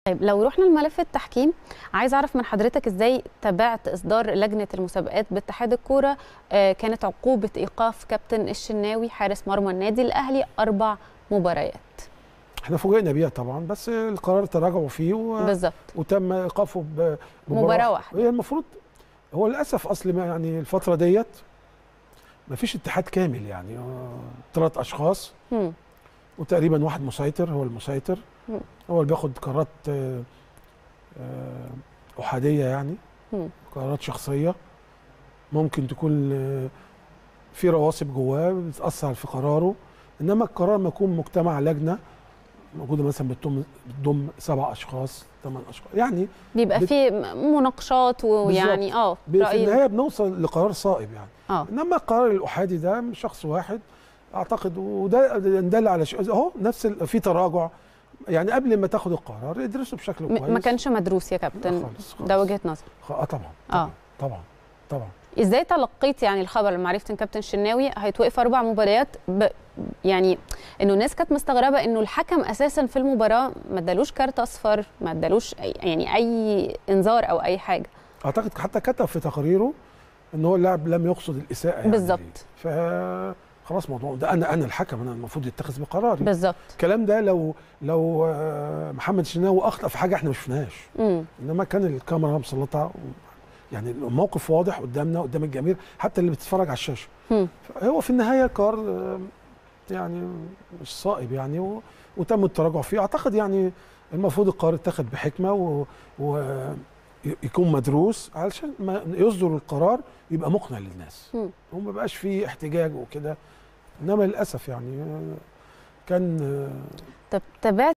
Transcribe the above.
طيب لو رحنا لملف التحكيم عايز اعرف من حضرتك ازاي تابعت اصدار لجنه المسابقات باتحاد الكوره آه كانت عقوبه ايقاف كابتن الشناوي حارس مرمى النادي الاهلي اربع مباريات احنا فوجئنا بيها طبعا بس القرار تراجعوا فيه و... بالظبط وتم ايقافه بمباراه مباراة واحدة. هي المفروض هو للاسف اصل ما يعني الفتره ديت ما فيش اتحاد كامل يعني ثلاث اشخاص مم. وتقريبا واحد مسيطر هو المسيطر مم. هو اللي بياخد قرارات آه، آه، احاديه يعني مم. قرارات شخصيه ممكن تكون آه، في رواسب جواه بتاثر في قراره انما القرار ما يكون مجتمع لجنه موجوده مثلا بتضم بتضم سبع اشخاص ثمان اشخاص يعني بيبقى بت- في مناقشات ويعني اه ب- في رأي النهايه بنوصل لقرار صائب يعني اه انما القرار الاحادي ده من شخص واحد اعتقد وده دل على شيء اهو نفس ال- في تراجع يعني قبل ما تاخد القرار ادرسه بشكل م- كويس ما كانش مدروس يا لا كابتن خالص خالص. ده وجهه نظر خ- اه طبعا آه. طبعا طبعا طبعا ازاي تلقيت يعني الخبر لما عرفت ان كابتن الشناوي هيتوقف اربع مباريات ب... يعني انه الناس كانت مستغربه انه الحكم اساسا في المباراه ما ادالوش كارت اصفر ما ادالوش أي... يعني اي انذار او اي حاجه اعتقد حتى كتب في تقريره ان هو اللاعب لم يقصد الاساءه يعني بالظبط. ف خلاص موضوع ده انا انا الحكم انا المفروض يتخذ بقراري بالظبط الكلام ده لو لو آه، محمد شناوي اخطا في حاجه احنا ما شفناهاش امم انما كان الكاميرا مسلطه و- يعني الموقف واضح قدامنا قدام الجماهير حتى اللي بتتفرج على الشاشه مم. هو في النهايه قرار آه، يعني مش صائب يعني و... وتم التراجع فيه اعتقد يعني المفروض القرار يتخذ بحكمه و... و... ي- يكون مدروس علشان ما يصدر القرار يبقى مقنع للناس مم. وما بقاش فيه احتجاج وكده انما للاسف يعني آه، كان آه، طب تابعت